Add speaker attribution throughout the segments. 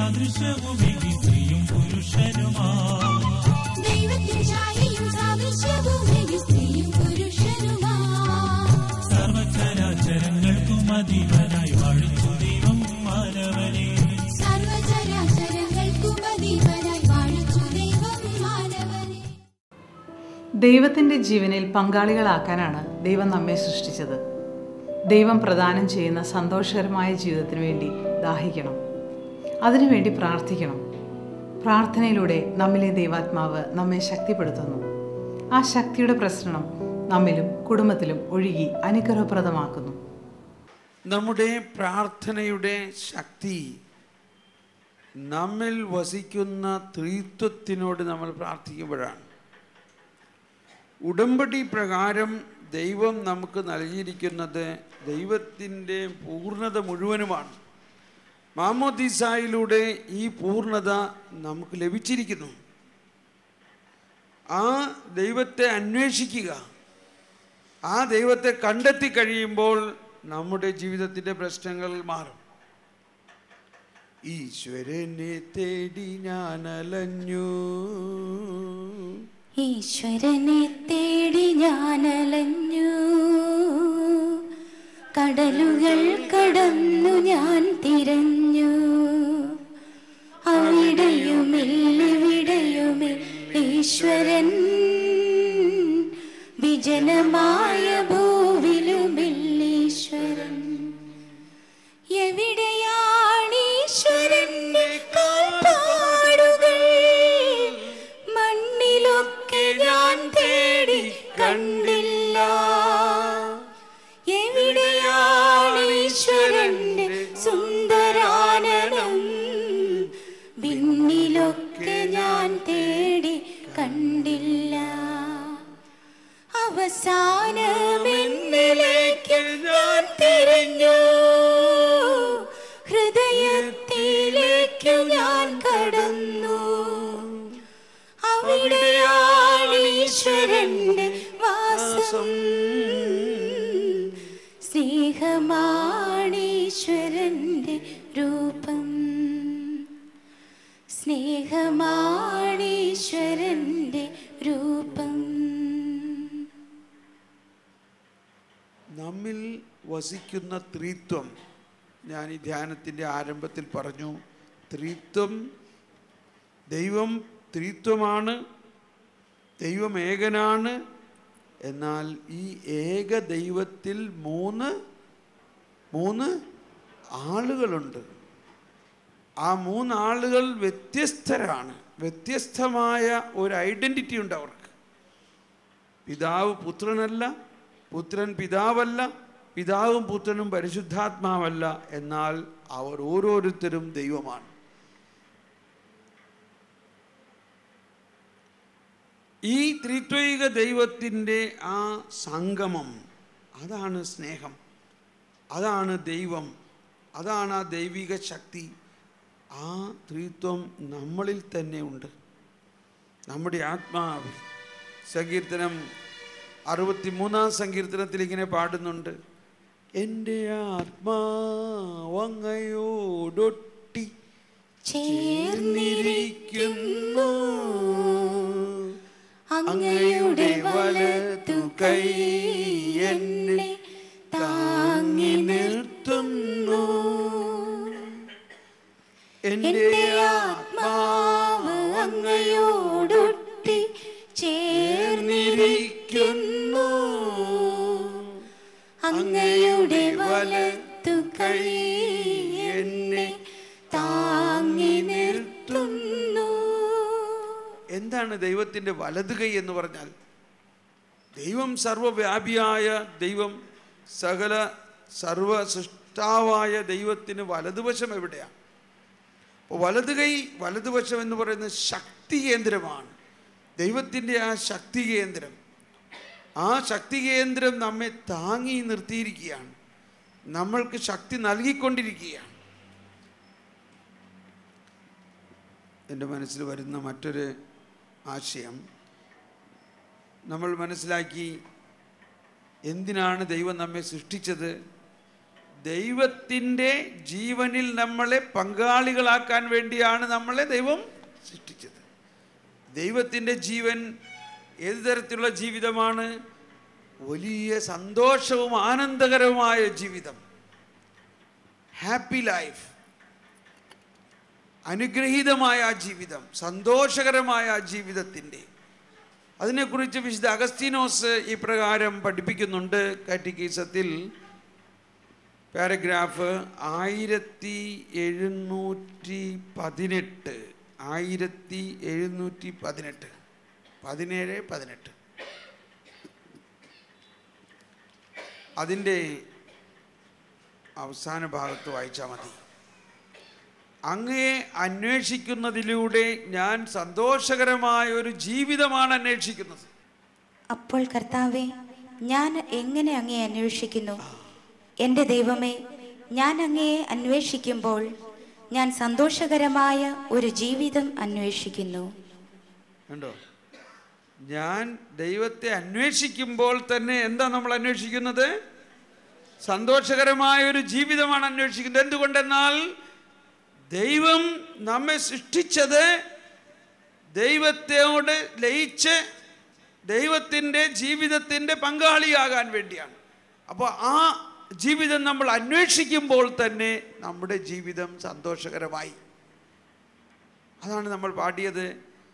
Speaker 1: സാദൃശ്യവുമേകി സ്ത്രീയും പുരുഷനുമാ
Speaker 2: ദൈവത്തിൻ ഛായയും സാദൃശ്യവുമേകി സ്ത്രീയും പുരുഷനുമാ
Speaker 1: സർവചരാചരങ്ങൾക്കും അതീവനായി വാഴിച്ചു ദൈവം മാനവനെ
Speaker 2: സർവചരാചരങ്ങൾക്കും അതീവനായി വാഴിച്ചു ദൈവം മാനവനെ
Speaker 3: ദൈവത്തിൻ്റെ ജീവനിൽ പങ്കാളികളാക്കാനാണ് ദൈവം നമ്മെ സൃഷ്ടിച്ചത് ദൈവം പ്രദാനം ചെയ്യുന്ന സന്തോഷകരമായ ജീവിതത്തിന് വേണ്ടി ദാഹിക്കണം അതിനുവേണ്ടി പ്രാർത്ഥിക്കണം പ്രാർത്ഥനയിലൂടെ നമ്മിലെ ദൈവാത്മാവ് നമ്മെ ശക്തിപ്പെടുത്തുന്നു ആ ശക്തിയുടെ പ്രസരണം നമ്മിലും കുടുംബത്തിലും ഒഴുകി അനുഗ്രഹപ്രദമാക്കുന്നു
Speaker 4: നമ്മുടെ പ്രാർത്ഥനയുടെ ശക്തി നമ്മിൽ വസിക്കുന്ന ത്രിത്വത്തിനോട് നമ്മൾ പ്രാർത്ഥിക്കുമ്പോഴാണ് ഉടമ്പടി പ്രകാരം ദൈവം നമുക്ക് നൽകിയിരിക്കുന്നത് ദൈവത്തിൻ്റെ പൂർണ്ണത മുഴുവനുമാണ് മാമോദിസായിലൂടെ ഈ പൂർണ്ണത നമുക്ക് ലഭിച്ചിരിക്കുന്നു ആ ദൈവത്തെ അന്വേഷിക്കുക ആ ദൈവത്തെ കണ്ടെത്തി കഴിയുമ്പോൾ നമ്മുടെ ജീവിതത്തിൻ്റെ പ്രശ്നങ്ങൾ മാറും ഈശ്വരനെ തേടി ഞാൻ അലഞ്ഞു
Speaker 2: ഈശ്വരനെ തേടി ഞാനലഞ്ഞു കടലുകൾ കടന്നു ഞാൻ തിരഞ്ഞു അവിടെയുമില്ലിവിടെയുമിൽ ഈശ്വരൻ വിജനമായ ഭൂവിലുമില്ലീശ്വരൻ എവിടെയാണ് ഈശ്വരന്റെ കാൽപ്പാടുകൾ മണ്ണിലൊക്കെ ഞാൻ തേടി കണ്ടില്ല എവിടെയാണ് ഈശ്വരന്റെ സുന്ദരാനനം വിണ്ണിലൊക്കെ ഞാൻ തേടി കണ്ടില്ല അവസാനമെന്നിലേക്ക് ഞാൻ തിരിഞ്ഞു ഹൃദയത്തിലേക്കു ഞാൻ കടന്നു അവിടെയാണ് ഈശ്വരന്റെ വാസം സ്നേഹമാണ് ഈശ്വരന്റെ രൂപം സ്നേഹമാണ് ഈശ്വരന്റെ രൂപം
Speaker 4: നമ്മിൽ വസിക്കുന്ന ത്രിത്വം ഞാൻ ഈ ധ്യാനത്തിൻ്റെ ആരംഭത്തിൽ പറഞ്ഞു ത്രിത്വം ദൈവം ത്രിത്വമാണ് ദൈവം ഏകനാണ് എന്നാൽ ഈ ഏക ദൈവത്തിൽ മൂന്ന് മൂന്ന് ആളുകളുണ്ട് ആ മൂന്നാളുകൾ വ്യത്യസ്തരാണ് വ്യത്യസ്തമായ ഒരു ഐഡൻറ്റിറ്റി ഉണ്ട് അവർക്ക് പിതാവ് പുത്രനല്ല പുത്രൻ പിതാവല്ല പിതാവും പുത്രനും പരിശുദ്ധാത്മാവല്ല എന്നാൽ അവർ ഓരോരുത്തരും ദൈവമാണ് ഈ ത്രിത്വൈക ദൈവത്തിൻ്റെ ആ സംഗമം അതാണ് സ്നേഹം അതാണ് ദൈവം അതാണ് ആ ദൈവിക ശക്തി ആ ത്രിത്വം നമ്മളിൽ തന്നെ ഉണ്ട് നമ്മുടെ ആത്മാവിൽ സങ്കീർത്തനം അറുപത്തിമൂന്നാം സങ്കീർത്തനത്തിൽ ഇങ്ങനെ പാടുന്നുണ്ട് എൻ്റെ ആത്മാവങ്ങയോടൊട്ടി
Speaker 2: ചേർന്നിരിക്കുന്നു അങ്ങയുടെ വലതു കൈ എന്നെ താങ്ങി നിർത്തുന്നു
Speaker 4: എൻ്റെ
Speaker 2: ആത്മാവ് അങ്ങയോടൊട്ടി ചേർന്നിരിക്കുന്നു അങ്ങയുടെ വലത്തു കൈ എന്നെ താങ്ങി നിർത്തുന്നു
Speaker 4: എന്താണ് ദൈവത്തിൻ്റെ വലത് കൈ എന്ന് പറഞ്ഞാൽ ദൈവം സർവവ്യാപിയായ ദൈവം സകല സർവ സൃഷ്ടാവായ ദൈവത്തിന് വലതുവശം എവിടെയാണ് അപ്പോൾ വലത് കൈ വലതുവശം എന്ന് പറയുന്നത് ശക്തി കേന്ദ്രമാണ് ദൈവത്തിൻ്റെ ആ ശക്തി കേന്ദ്രം ആ ശക്തി കേന്ദ്രം നമ്മെ താങ്ങി നിർത്തിയിരിക്കുകയാണ് നമ്മൾക്ക് ശക്തി നൽകിക്കൊണ്ടിരിക്കുകയാണ് എൻ്റെ മനസ്സിൽ വരുന്ന മറ്റൊരു ആശയം നമ്മൾ മനസ്സിലാക്കി എന്തിനാണ് ദൈവം നമ്മെ സൃഷ്ടിച്ചത് ദൈവത്തിൻ്റെ ജീവനിൽ നമ്മളെ പങ്കാളികളാക്കാൻ വേണ്ടിയാണ് നമ്മളെ ദൈവം സൃഷ്ടിച്ചത് ദൈവത്തിൻ്റെ ജീവൻ ഏത് തരത്തിലുള്ള ജീവിതമാണ് വലിയ സന്തോഷവും ആനന്ദകരവുമായ ജീവിതം ഹാപ്പി ലൈഫ് അനുഗ്രഹീതമായ ആ ജീവിതം സന്തോഷകരമായ ആ ജീവിതത്തിൻ്റെ അതിനെക്കുറിച്ച് വിശുദ്ധ അഗസ്തീനോസ് ഇപ്രകാരം പഠിപ്പിക്കുന്നുണ്ട് കാറ്റിക്കീസത്തിൽ പാരഗ്രാഫ് ആയിരത്തി എഴുന്നൂറ്റി പതിനെട്ട് ആയിരത്തി എഴുന്നൂറ്റി പതിനെട്ട് പതിനേഴ് പതിനെട്ട് അതിൻ്റെ അവസാന ഭാഗത്ത് വായിച്ചാൽ മതി അങ്ങയെ അന്വേഷിക്കുന്നതിലൂടെ ഞാൻ സന്തോഷകരമായ ഒരു ജീവിതമാണ് അന്വേഷിക്കുന്നത്
Speaker 5: അപ്പോൾ കർത്താവെ ഞാൻ എങ്ങനെ അങ്ങയെ അന്വേഷിക്കുന്നു എൻ്റെ ദൈവമേ ഞാൻ അങ്ങയെ അന്വേഷിക്കുമ്പോൾ ഞാൻ സന്തോഷകരമായ ഒരു ജീവിതം അന്വേഷിക്കുന്നു
Speaker 4: കണ്ടോ ഞാൻ ദൈവത്തെ അന്വേഷിക്കുമ്പോൾ തന്നെ എന്താ നമ്മൾ അന്വേഷിക്കുന്നത് സന്തോഷകരമായ ഒരു ജീവിതമാണ് അന്വേഷിക്കുന്നത് എന്തുകൊണ്ടെന്നാൽ ദൈവം നമ്മെ സൃഷ്ടിച്ചത് ദൈവത്തോട് ലയിച്ച് ദൈവത്തിൻ്റെ ജീവിതത്തിൻ്റെ പങ്കാളിയാകാൻ വേണ്ടിയാണ് അപ്പോൾ ആ ജീവിതം നമ്മൾ അന്വേഷിക്കുമ്പോൾ തന്നെ നമ്മുടെ ജീവിതം സന്തോഷകരമായി അതാണ് നമ്മൾ പാടിയത്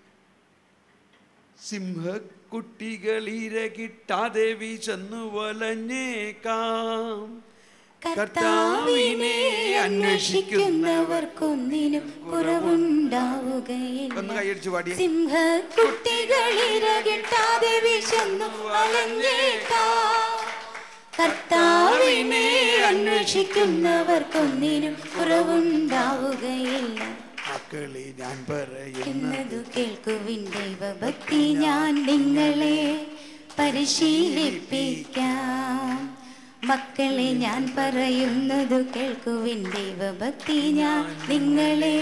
Speaker 4: സിംഹക്കുട്ടികളിര കിട്ടാതെ വിശന്നു വലഞ്ഞേക്കാം കർത്താവിനെ
Speaker 5: അന്വേഷിക്കുന്നവർക്കൊന്നിനും കുറവുണ്ടാവുകയില്ല
Speaker 4: ഒന്ന് കൈയടിച്ച് പാടിയേ
Speaker 5: സിംഹക്കുട്ടികളിരകിട്ടാതെ വിശന്നു അലഞ്ഞേക്കാം കർത്താവിനെ അന്വേഷിക്കുന്നവർക്കൊന്നിനും കുറവുണ്ടാവുകയില്ല
Speaker 4: മക്കളെ ഞാൻ പറയുന്നത്
Speaker 5: എന്നതു കേൾക്കുവിൻ ദൈവഭക്തി ഞാൻ നിങ്ങളെ പരിശീലിപ്പിക്കാം മക്കളെ ഞാൻ പറയുന്നതു കേൾക്കുവിൻ ദൈവഭക്തി ഞാൻ നിങ്ങളെ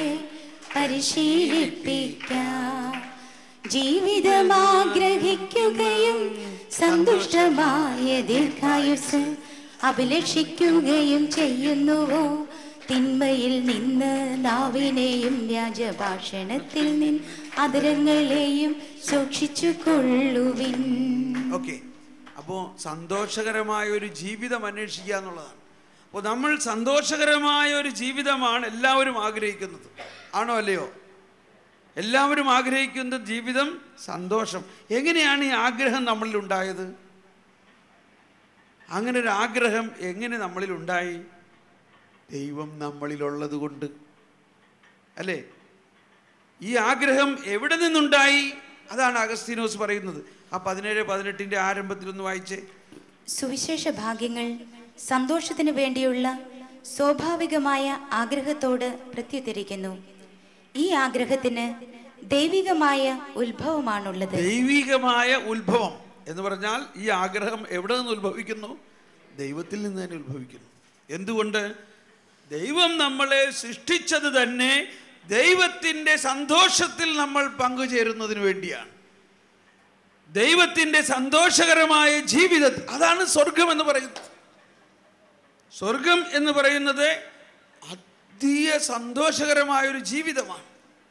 Speaker 5: പരിശീലിപ്പിക്കാം ജീവിതം ആഗ്രഹിക്കുകയും സന്തുഷ്ടമായ ദീർഘായുസ് അഭിലഷിക്കുകയും ചെയ്യുന്നുവോ തിന്മയിൽ നിന്ന് നാവിനെയും വ്യാജഭാഷണത്തിൽ നിന്ന് അതരങ്ങളെയും സൂക്ഷിച്ചു കൊള്ളുവിൻ
Speaker 4: ഓക്കെ അപ്പോൾ സന്തോഷകരമായ ഒരു ജീവിതം അന്വേഷിക്കുക എന്നുള്ളതാണ് അപ്പോൾ നമ്മൾ സന്തോഷകരമായ ഒരു ജീവിതമാണ് എല്ലാവരും ആഗ്രഹിക്കുന്നത് ആണോ അല്ലയോ എല്ലാവരും ആഗ്രഹിക്കുന്ന ജീവിതം സന്തോഷം എങ്ങനെയാണ് ഈ ആഗ്രഹം നമ്മളിൽ ഉണ്ടായത് അങ്ങനെ ഒരു ആഗ്രഹം എങ്ങനെ നമ്മളിൽ ഉണ്ടായി ദൈവം നമ്മളിലുള്ളത് കൊണ്ട് അല്ലേ ഈ ആഗ്രഹം എവിടെ നിന്നുണ്ടായി അതാണ് അഗസ്തീനോസ് പറയുന്നത് ആ പതിനേഴ് പതിനെട്ടിൻ്റെ ആരംഭത്തിൽ ഒന്ന് വായിച്ചേ
Speaker 5: സുവിശേഷ ഭാഗ്യങ്ങൾ സന്തോഷത്തിനു വേണ്ടിയുള്ള സ്വാഭാവികമായ ആഗ്രഹത്തോട് പ്രത്യുത്തരിക്കുന്നു ഈ ആഗ്രഹത്തിന് ദൈവികമായ ഉത്ഭവമാണുള്ളത്
Speaker 4: ദൈവികമായ ഉത്ഭവം എന്ന് പറഞ്ഞാൽ ഈ ആഗ്രഹം എവിടെ നിന്ന് ഉത്ഭവിക്കുന്നു ദൈവത്തിൽ നിന്ന് തന്നെ ഉത്ഭവിക്കുന്നു എന്തുകൊണ്ട് ദൈവം നമ്മളെ സൃഷ്ടിച്ചത് തന്നെ ദൈവത്തിൻ്റെ സന്തോഷത്തിൽ നമ്മൾ പങ്കുചേരുന്നതിന് വേണ്ടിയാണ് ദൈവത്തിൻ്റെ സന്തോഷകരമായ ജീവിതത്തിൽ അതാണ് സ്വർഗം എന്ന് പറയുന്നത് സ്വർഗം എന്ന് പറയുന്നത് അധിക സന്തോഷകരമായ ഒരു ജീവിതമാണ്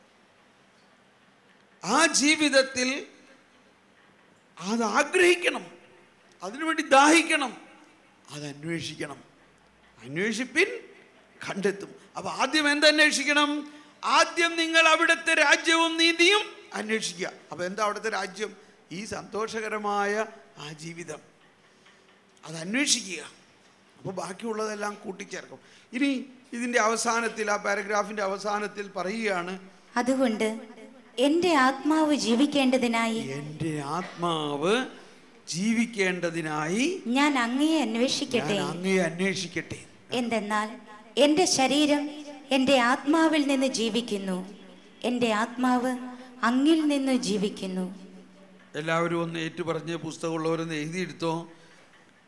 Speaker 4: ആ ജീവിതത്തിൽ അത് ആഗ്രഹിക്കണം അതിനുവേണ്ടി ദാഹിക്കണം അത് അന്വേഷിക്കണം അന്വേഷിപ്പിൻ കണ്ടെത്തും അപ്പൊ ആദ്യം എന്തന്വേഷിക്കണം ആദ്യം നിങ്ങൾ അവിടുത്തെ രാജ്യവും നീതിയും അന്വേഷിക്കുക അപ്പൊ എന്താ അവിടുത്തെ രാജ്യം ഈ സന്തോഷകരമായ ആ ജീവിതം അത് അന്വേഷിക്കുക അപ്പോൾ ബാക്കിയുള്ളതെല്ലാം കൂട്ടിച്ചേർക്കും ഇനി ഇതിൻ്റെ അവസാനത്തിൽ ആ പാരഗ്രാഫിൻ്റെ അവസാനത്തിൽ പറയുകയാണ്
Speaker 5: അതുകൊണ്ട് എൻ്റെ ആത്മാവ് ജീവിക്കേണ്ടതിനായി
Speaker 4: എൻ്റെ ആത്മാവ് ജീവിക്കേണ്ടതിനായി
Speaker 5: ഞാൻ അങ്ങയെ അന്വേഷിക്കട്ടെ
Speaker 4: ഞാൻ അങ്ങയെ അന്വേഷിക്കട്ടെ
Speaker 5: എന്തെന്നാൽ എൻ്റെ ശരീരം എൻ്റെ ആത്മാവിൽ നിന്ന് ജീവിക്കുന്നു എൻ്റെ ആത്മാവ് അങ്ങിൽ നിന്ന് ജീവിക്കുന്നു
Speaker 4: എല്ലാവരും ഒന്ന് ഏറ്റുപറഞ്ഞ് പുസ്തകമുള്ളവരൊന്ന് എഴുതിയെടുത്തോ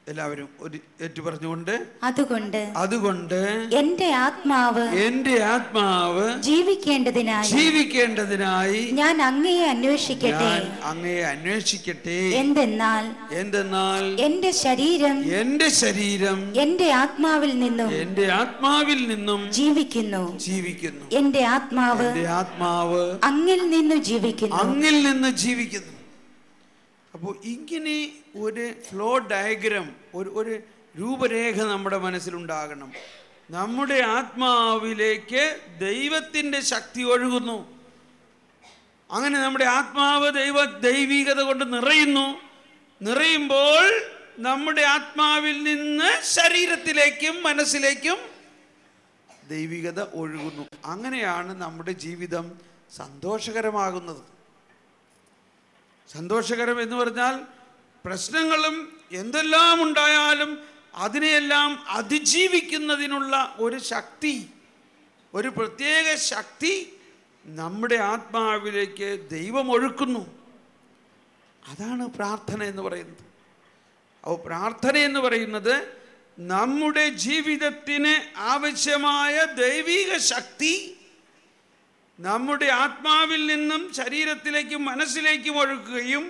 Speaker 4: എല്ലാവരും ഒരു ഏറ്റു പറഞ്ഞുകൊണ്ട്
Speaker 5: അതുകൊണ്ട്
Speaker 4: അതുകൊണ്ട്
Speaker 5: എന്റെ ആത്മാവ്
Speaker 4: എന്റെ ആത്മാവ്
Speaker 5: ജീവിക്കേണ്ടതിനായി
Speaker 4: ജീവിക്കേണ്ടതിനായി
Speaker 5: ഞാൻ അങ്ങയെ അന്വേഷിക്കട്ടെ
Speaker 4: ഞാൻ അങ്ങയെ അന്വേഷിക്കട്ടെ
Speaker 5: എന്തെന്നാൽ
Speaker 4: എന്തെന്നാൽ
Speaker 5: എന്റെ ശരീരം
Speaker 4: എന്റെ ശരീരം
Speaker 5: എന്റെ ആത്മാവിൽ നിന്നും
Speaker 4: എന്റെ ആത്മാവിൽ നിന്നും
Speaker 5: ജീവിക്കുന്നു
Speaker 4: ജീവിക്കുന്നു
Speaker 5: എന്റെ ആത്മാവ്
Speaker 4: എന്റെ ആത്മാവ്
Speaker 5: അങ്ങിൽ നിന്നു ജീവിക്കുന്നു
Speaker 4: അങ്ങിൽ നിന്ന് ജീവിക്കുന്നു അപ്പോൾ ഇങ്ങനെ ഒരു ഫ്ലോ ഡയഗ്രാം ഒരു ഒരു രൂപരേഖ നമ്മുടെ മനസ്സിലുണ്ടാകണം നമ്മുടെ ആത്മാവിലേക്ക് ദൈവത്തിൻ്റെ ശക്തി ഒഴുകുന്നു അങ്ങനെ നമ്മുടെ ആത്മാവ് ദൈവ ദൈവികത കൊണ്ട് നിറയുന്നു നിറയുമ്പോൾ നമ്മുടെ ആത്മാവിൽ നിന്ന് ശരീരത്തിലേക്കും മനസ്സിലേക്കും ദൈവികത ഒഴുകുന്നു അങ്ങനെയാണ് നമ്മുടെ ജീവിതം സന്തോഷകരമാകുന്നത് സന്തോഷകരം എന്ന് പറഞ്ഞാൽ പ്രശ്നങ്ങളും എന്തെല്ലാം ഉണ്ടായാലും അതിനെയെല്ലാം അതിജീവിക്കുന്നതിനുള്ള ഒരു ശക്തി ഒരു പ്രത്യേക ശക്തി നമ്മുടെ ആത്മാവിലേക്ക് ദൈവം ഒഴുക്കുന്നു അതാണ് പ്രാർത്ഥന എന്ന് പറയുന്നത് അപ്പോൾ പ്രാർത്ഥന എന്ന് പറയുന്നത് നമ്മുടെ ജീവിതത്തിന് ആവശ്യമായ ദൈവിക ശക്തി നമ്മുടെ ആത്മാവിൽ നിന്നും ശരീരത്തിലേക്കും മനസ്സിലേക്കും ഒഴുക്കുകയും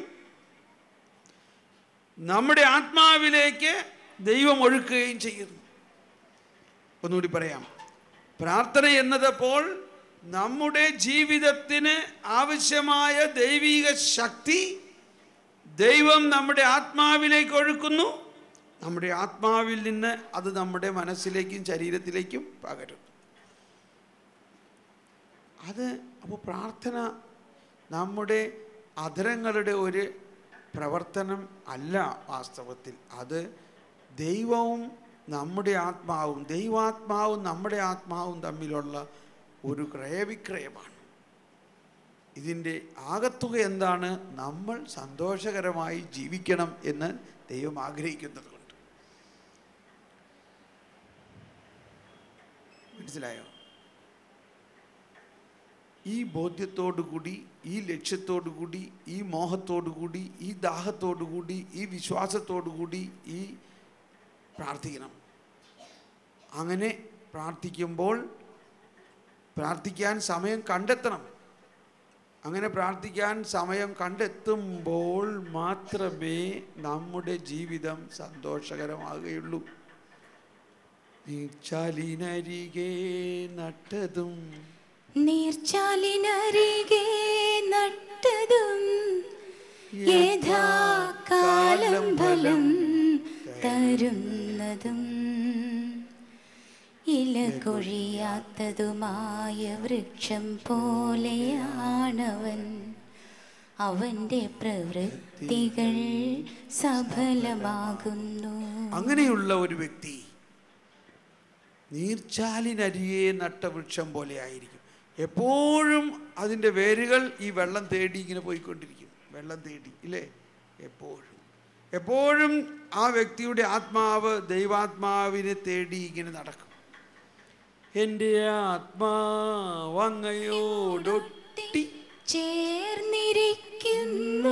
Speaker 4: നമ്മുടെ ആത്മാവിലേക്ക് ദൈവം ഒഴുക്കുകയും ചെയ്യുന്നു ഒന്നുകൂടി പറയാം പ്രാർത്ഥന എന്നതപ്പോൾ നമ്മുടെ ജീവിതത്തിന് ആവശ്യമായ ദൈവിക ശക്തി ദൈവം നമ്മുടെ ആത്മാവിലേക്ക് ഒഴുക്കുന്നു നമ്മുടെ ആത്മാവിൽ നിന്ന് അത് നമ്മുടെ മനസ്സിലേക്കും ശരീരത്തിലേക്കും പകരുന്നു അത് അപ്പോൾ പ്രാർത്ഥന നമ്മുടെ അധരങ്ങളുടെ ഒരു പ്രവർത്തനം അല്ല വാസ്തവത്തിൽ അത് ദൈവവും നമ്മുടെ ആത്മാവും ദൈവാത്മാവും നമ്മുടെ ആത്മാവും തമ്മിലുള്ള ഒരു ക്രയവിക്രയമാണ് ഇതിൻ്റെ ആകത്തുക എന്താണ് നമ്മൾ സന്തോഷകരമായി ജീവിക്കണം എന്ന് ദൈവം ആഗ്രഹിക്കുന്നത് കൊണ്ട് മനസ്സിലായോ ഈ ബോധ്യത്തോടുകൂടി ഈ ലക്ഷ്യത്തോടുകൂടി ഈ മോഹത്തോടുകൂടി ഈ ദാഹത്തോടുകൂടി ഈ വിശ്വാസത്തോടുകൂടി ഈ പ്രാർത്ഥിക്കണം അങ്ങനെ പ്രാർത്ഥിക്കുമ്പോൾ പ്രാർത്ഥിക്കാൻ സമയം കണ്ടെത്തണം അങ്ങനെ പ്രാർത്ഥിക്കാൻ സമയം കണ്ടെത്തുമ്പോൾ മാത്രമേ നമ്മുടെ ജീവിതം സന്തോഷകരമാകുകയുള്ളൂ നീച്ചാലിനരികെ നട്ടതും
Speaker 5: നീർച്ചാലിനരികെ നട്ടതും യഥാകാലം ഫലം തരുന്നതും ഇല കൊഴിയാത്തതുമായ വൃക്ഷം പോലെയാണവൻ അവന്റെ പ്രവൃത്തികൾ സഫലമാകുന്നു
Speaker 4: അങ്ങനെയുള്ള ഒരു വ്യക്തി നീർച്ചാലിനരിയെ നട്ട വൃക്ഷം പോലെ ആയിരിക്കും എപ്പോഴും അതിൻ്റെ വേരുകൾ ഈ വെള്ളം തേടി ഇങ്ങനെ പോയിക്കൊണ്ടിരിക്കും വെള്ളം തേടി ഇല്ലേ എപ്പോഴും എപ്പോഴും ആ വ്യക്തിയുടെ ആത്മാവ് ദൈവാത്മാവിനെ തേടി ഇങ്ങനെ നടക്കും എൻ്റെ ആത്മാവ് അങ്ങയോടൊട്ടി
Speaker 5: ചേർന്നിരിക്കുന്നു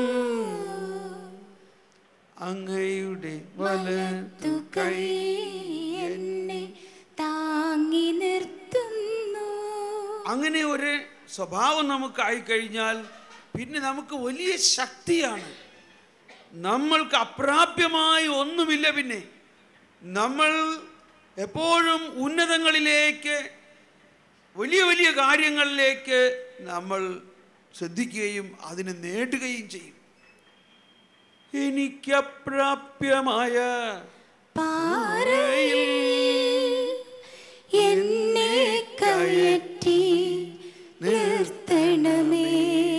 Speaker 4: അങ്ങയുടെ വലതു കൈ
Speaker 5: എന്നെ താങ്ങി നിർത്തുന്നു
Speaker 4: അങ്ങനെ ഒരു സ്വഭാവം നമുക്കായി കഴിഞ്ഞാൽ പിന്നെ നമുക്ക് വലിയ ശക്തിയാണ് നമ്മൾക്ക് അപ്രാപ്യമായി ഒന്നുമില്ല പിന്നെ നമ്മൾ എപ്പോഴും ഉന്നതങ്ങളിലേക്ക് വലിയ വലിയ കാര്യങ്ങളിലേക്ക് നമ്മൾ ശ്രദ്ധിക്കുകയും അതിനെ നേടുകയും ചെയ്യും എനിക്കപ്രാപ്യമായ
Speaker 5: പാറയിൽ എന്നെ കയറ്റി നിർത്തണമേ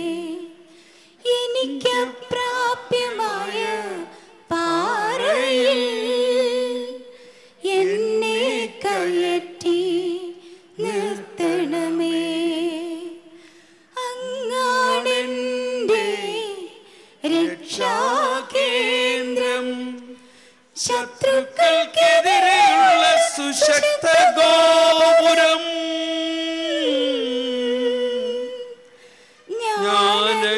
Speaker 5: എനിക്കപ്രാപ്യമായ പാറയിൽ എന്നെ കയറ്റി നിർത്തണമേ അങ്ങാണെൻ്റെ രക്ഷാകേന്ദ്രം
Speaker 4: ശത്രുക്കൾക്കെതിരെയുള്ള സുശക്ത ഗോപുരം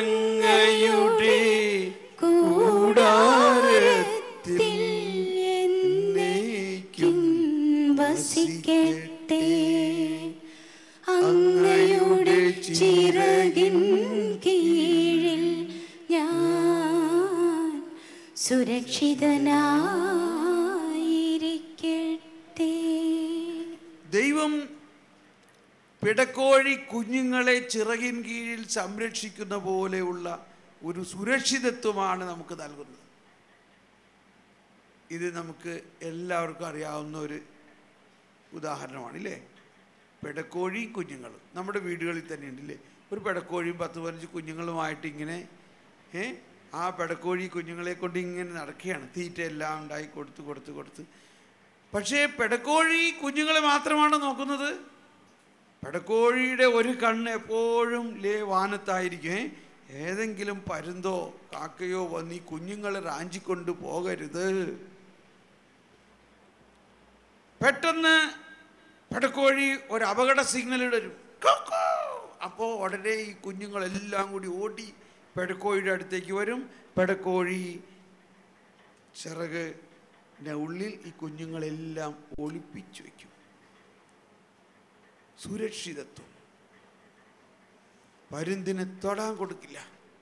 Speaker 4: ഞാനങ്ങയുടെ കൂടാരത്തിൽ
Speaker 5: സുരക്ഷിതനായിരിക്കട്ടെ
Speaker 4: ദൈവം പിടക്കോഴി കുഞ്ഞുങ്ങളെ ചിറകിൻ കീഴിൽ സംരക്ഷിക്കുന്ന പോലെയുള്ള ഒരു സുരക്ഷിതത്വമാണ് നമുക്ക് നൽകുന്നത് ഇത് നമുക്ക് എല്ലാവർക്കും അറിയാവുന്ന ഒരു ഉദാഹരണമാണ് ഇല്ലേ പിടക്കോഴി കുഞ്ഞുങ്ങൾ നമ്മുടെ വീടുകളിൽ തന്നെ ഉണ്ടല്ലേ ഒരു പിടക്കോഴിയും പത്ത് പതിനഞ്ച് കുഞ്ഞുങ്ങളുമായിട്ട് ഇങ്ങനെ ഏ ആ പിടക്കോഴി കുഞ്ഞുങ്ങളെ കൊണ്ട് ഇങ്ങനെ നടക്കുകയാണ് തീറ്റ എല്ലാം ഉണ്ടായി കൊടുത്ത് കൊടുത്ത് കൊടുത്ത് പക്ഷേ പിടക്കോഴി കുഞ്ഞുങ്ങളെ മാത്രമാണ് നോക്കുന്നത് പിടക്കോഴിയുടെ ഒരു കണ്ണ് എപ്പോഴും ലേ വാനത്തായിരിക്കും ഏ? ഏതെങ്കിലും പരുന്തോ കാക്കയോ വന്ന് ഈ കുഞ്ഞുങ്ങളെ റാഞ്ചിക്കൊണ്ട് പോകരുത് പെട്ടെന്ന് പടക്കോഴി ഒരു അപകട സിഗ്നൽ ഇടരും അപ്പോൾ ഉടനെ ഈ കുഞ്ഞുങ്ങളെല്ലാം കൂടി ഓടി പെടക്കോഴിയുടെ അടുത്തേക്ക് വരും പെടക്കോഴി ചിറകിൻ്റെ ഉള്ളിൽ ഈ കുഞ്ഞുങ്ങളെല്ലാം ഒളിപ്പിച്ചു വയ്ക്കും സുരക്ഷിതത്വം പരുന്തിന് തൊടാൻ കൊടുക്കില്ല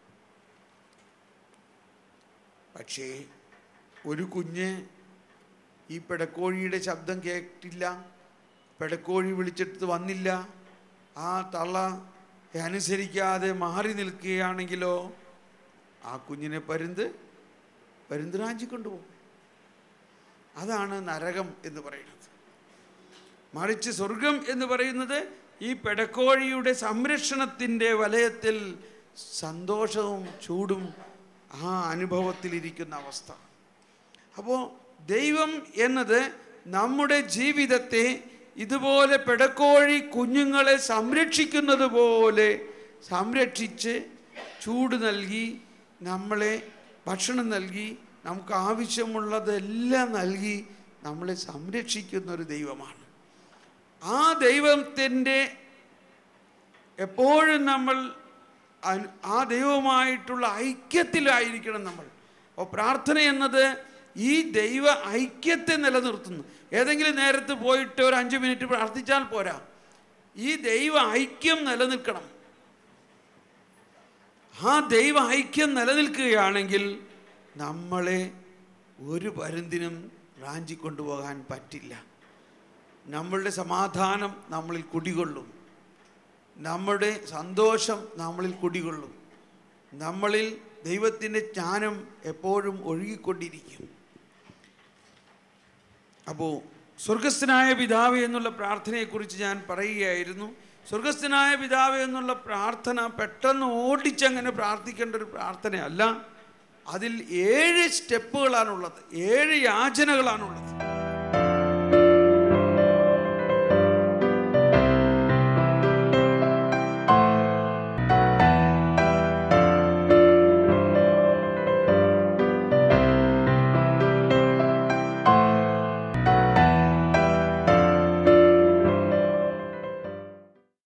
Speaker 4: പക്ഷേ ഒരു കുഞ്ഞ് ഈ പെടക്കോഴിയുടെ ശബ്ദം കേട്ടില്ല പെടക്കോഴി വിളിച്ചിട്ട് വന്നില്ല ആ തള്ള അനുസരിക്കാതെ മാറി നിൽക്കുകയാണെങ്കിലോ ആ കുഞ്ഞിനെ പരുന്ത് പരുന്ത് റാഞ്ചിക്കൊണ്ടുപോകും അതാണ് നരകം എന്ന് പറയുന്നത് മറിച്ച് സ്വർഗം എന്ന് പറയുന്നത് ഈ പെടക്കോഴിയുടെ സംരക്ഷണത്തിൻ്റെ വലയത്തിൽ സന്തോഷവും ചൂടും ആ അനുഭവത്തിലിരിക്കുന്ന അവസ്ഥ അപ്പോൾ ദൈവം എന്നത് നമ്മുടെ ജീവിതത്തെ ഇതുപോലെ പെടക്കോഴി കുഞ്ഞുങ്ങളെ സംരക്ഷിക്കുന്നത് പോലെ സംരക്ഷിച്ച് ചൂട് നൽകി നമ്മളെ ഭക്ഷണം നൽകി നമുക്ക് ആവശ്യമുള്ളതെല്ലാം നൽകി നമ്മളെ സംരക്ഷിക്കുന്ന ഒരു ദൈവമാണ് ആ ദൈവത്തിൻ്റെ എപ്പോഴും നമ്മൾ അനു- ആ ദൈവവുമായിട്ടുള്ള ഐക്യത്തിലായിരിക്കണം നമ്മൾ അപ്പോൾ പ്രാർത്ഥന എന്നത് ഈ ദൈവ ഐക്യത്തെ നിലനിർത്തുന്നു ഏതെങ്കിലും നേരത്ത് പോയിട്ട് ഒരു അഞ്ച് മിനിറ്റ് പ്രാർത്ഥിച്ചാൽ പോരാ ഈ ദൈവ ഐക്യം നിലനിൽക്കണം ആ ദൈവ ഐക്യം നിലനിൽക്കുകയാണെങ്കിൽ നമ്മളെ ഒരു പരുന്തിനും റാഞ്ചി കൊണ്ടുപോകാൻ പറ്റില്ല നമ്മളുടെ സമാധാനം നമ്മളിൽ കുടികൊള്ളും നമ്മുടെ സന്തോഷം നമ്മളിൽ കുടികൊള്ളും നമ്മളിൽ ദൈവത്തിൻ്റെ ജ്ഞാനം എപ്പോഴും ഒഴുകിക്കൊണ്ടിരിക്കും അപ്പോൾ സ്വർഗസ്ഥനായ പിതാവ് എന്നുള്ള പ്രാർത്ഥനയെക്കുറിച്ച് ഞാൻ പറയുകയായിരുന്നു സ്വർഗസ്ഥനായ പിതാവ് എന്നുള്ള പ്രാർത്ഥന പെട്ടെന്ന് ഓടിച്ചങ്ങനെ പ്രാർത്ഥിക്കേണ്ട ഒരു പ്രാർത്ഥനയല്ല അതിൽ ഏഴ് സ്റ്റെപ്പുകളാണുള്ളത് ഏഴ് യാചനകളാണുള്ളത്